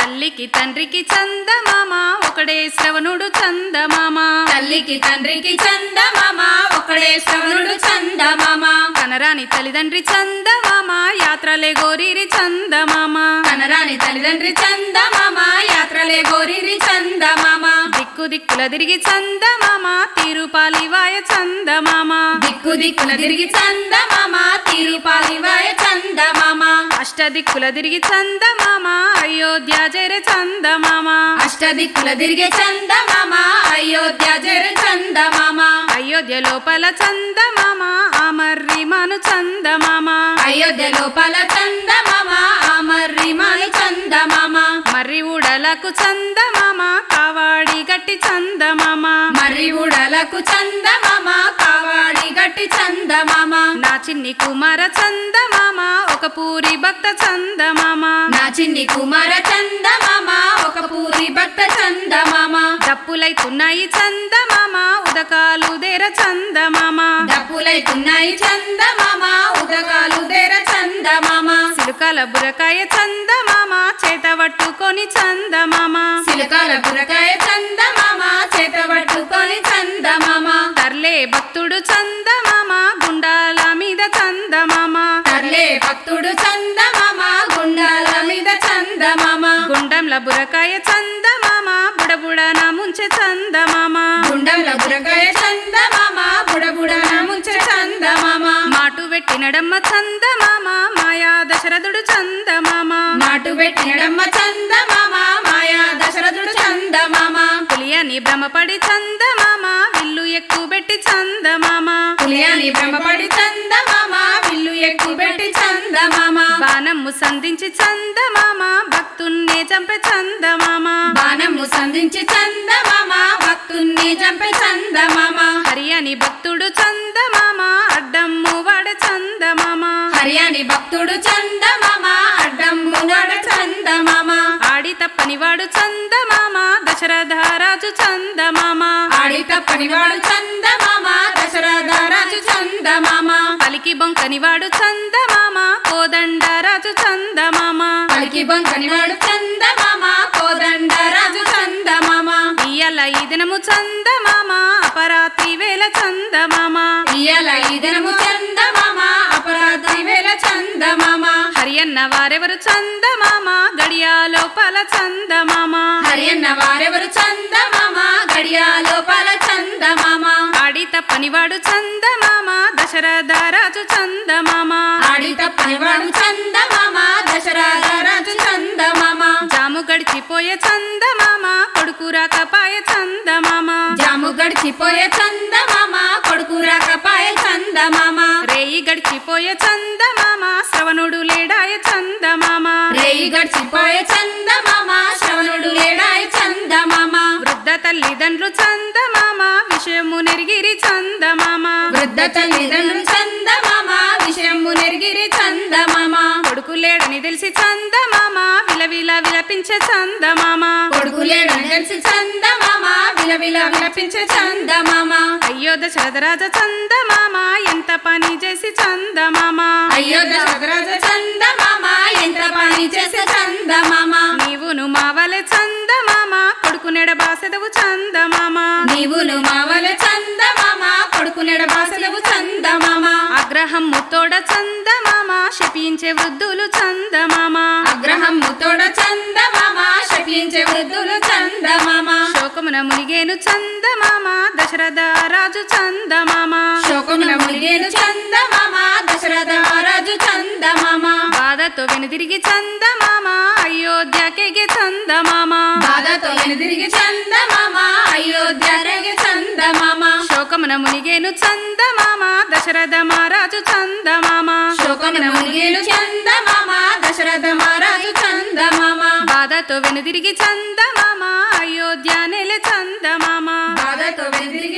తల్లికి తండ్రికి చందమామ ఒకడే శ్రవణుడు చందమామ తల్లికి తండ్రికి చందమామ ఒకడే శ్రవణుడు చందమామ కనరాని తల్లిదండ్రి చందమామ యాత్రలే గోరీరి చందమామ కనరాని తల్లిదండ్రి చందమామ యాత్రలే గోరిరి చందమామ దిక్కు దిక్కుల తిరిగి చందమామ తీరుపాలివాయ చందమామ దిక్కు దిక్కుల తిరిగి చందమామ తిరుపాలివాయ చందమామ అష్ట దిక్కుల తిరిగి చందమామ అయోధ్య జరే చందమామ అష్టదిక్కుల తిరిగే చందమామ అయోధ్య జర చందమామ అయోధ్య లోపల చందమామ అమర్రి మను చందమామ అయోధ్య లోపల చందమామ అమర్రి మాను చందమామ మర్రి ఉడలకు చందమామ కావాడి గట్టి చందమామ మర్రి ఉడలకు చందమామ కావాడి గట్టి చందమామ నా చిన్ని కుమార చందమామ ఒక పూరి భక్త చందమామ నా చిన్ని కుమార చందమామ ఒక పూరి భక్త చందమామ డప్పులైతున్నాయి చందమామ ఉదకాలు దేర చందమామ డప్పులైతున్నాయి చందమామ ఉదకాలు దేర చందమామ సిలుకల బురకాయ చందమామ చేత పట్టుకొని చందమామ సిలకాల బురకాయ చందమామ చేత పట్టుకొని చందమామ తర్లే భక్తుడు చందమామ గుండాల మీద చందమామ తర్లే భక్తుడు చందమామ గుండాల మీద చందమామ గుండంల బురకాయ చందమామ బుడబుడన ముంచె చందమామ గుండంల బురకాయ చందమామ బుడబుడ ముంచె చందమామ మాటు పెట్టినడమ్మ చందమామ మాయా దశరథుడు చందమామ నాటు పెట్టినడమ్మ చందమామ మాయా దశరథుడు చందమామ పులియని భ్రమపడి చందమామ విల్లు ఎక్కువ పెట్టి చందమామ పులియాని భ్రమపడి చందమామ విల్లు ఎక్కువ పెట్టి చందమామ బాణమ్ము సంధించి చందమామ భక్తున్నే చంపే చందమామ బాణము సంధించి చందమామ భక్తుణ్ణి చంపే చందమామ హరియని భక్తుడు చందమామ అడ్డమ్ము వాడ చందమామ హర్యాని భక్తుడు చందమామ అడ్డమ్ము నడ చందమామ ఆడి తప్పని వాడు చందమామ దశరథరాజు చందమామ ఆడి తప్పని వాడు చందమామ దశరథ రాజు చందమామ పలికి బొంకని వాడు చందమామ కోదండరాజు చందమామ పలికి బంకని వాడు చందమామ కోదండ రాజు చందమామ ఇయ్యల ఈ దినము చందమామ అపరాత్రి వేల చందమామ ఇయ్యాల ఈ దినము చందమామ అపరాధి వేల చందమామ హరియన్న వారెవరు చందమామ గడియా లోపల చందమామ హరియన్న వారెవరు చందమామ గడియా లోపల చందమామ ఆడి తప్పని వాడు చందమామ దశరథరాజు చందమామ ఆడి తప్పని వాడు చందమామ దశరథ రాజు చందమామ జాము గడిచిపోయే చందమామ కొడుకు రాకపాయ చందమామ జాము గడిచిపోయే చందమామ కొడుకు రాకపాయ చందమామ రేయి గడిచిపోయే చందమామ శ్రవణుడు లేడాయ చందమామ రేయి గడిచిపోయే చందమామ శ్రవణుడు లేడాయ చందమామ వృద్ధ తల్లిదండ్రులు చందమామ విషయము నెరిగిరి చందమామ వృద్ధ తల్లిదండ్రులు చందమామ విషయము నెరిగిరి చందమామ కొడుకు లేడని తెలిసి చందమామ విలవిల విలపించే చందమామ కొడుకు లేడని తెలిసి చందమామ విలవిల విలపించే చందమామ అయ్యో దశరథరాజ చందమామ ఎంత పని చేసి చందమామ అయ్యో దశరథ చందమామ ఎంత పని చేసే చందమామ నీవును మావలే చందమామ కొడుకు నెడబాసెదవు చందమామ నీవును మావల చందమామ కొడుకు నెడబాసలవు చందమామ అగ్రహము తోడ చందమామ శపించే వృద్ధులు చందమామ అగ్రహము తోడ చందమామ శపించే వృద్ధులు చందమామ శోకమున మునిగేను చందమామ దశరథ రాజు చందమామ శోకమున మునిగేను చందమామ దశరథ రాజు చందమామ బాధతో వెనుదిరిగి చందమామ అయోధ్యకెగే చందమామ బాధతో తిరిగి చందమామ అయోధ్య రేగే చందమామ శోకమున మునిగేను చందమామ దశరథ మహారాజు చందమామ శోకమున మునిగేను చందమామ దశరథ మహారాజు చందమామ బాధతో వెనుదిరిగి చందమామ అయోధ్య నెల చందమామ బాధతో తిరిగి